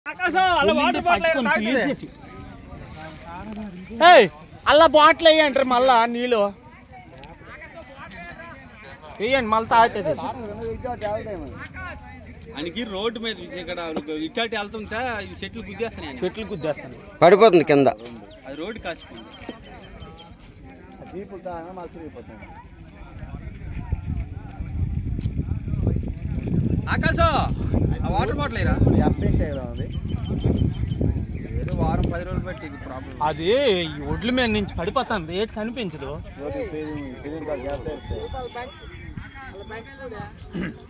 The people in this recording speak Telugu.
ఏయ్ అలా బాటిల్ వేయంటారు మళ్ళా నీళ్ళు వేయండి మళ్ళీ తాగుతుంది ఆయనకి రోడ్డు మీద ఇక్కడ ఇట్లాంటి వెళ్తుంటే ఈ చెట్లు గుద్దేస్తున్నాయి ఆయన. చెట్లు గుద్దేస్తాను పడిపోతుంది కింద అది రోడ్డు కాసిపోయింది ఆకాశం ఆ వాటర్ బాటిల్ ఏరా ఏదో వారం పది రోజులు బట్టి ఇది ప్రాబ్లం అది ఈ ఒడ్ల మీద నుంచి పడిపోతుంది ఏటి కనిపించదు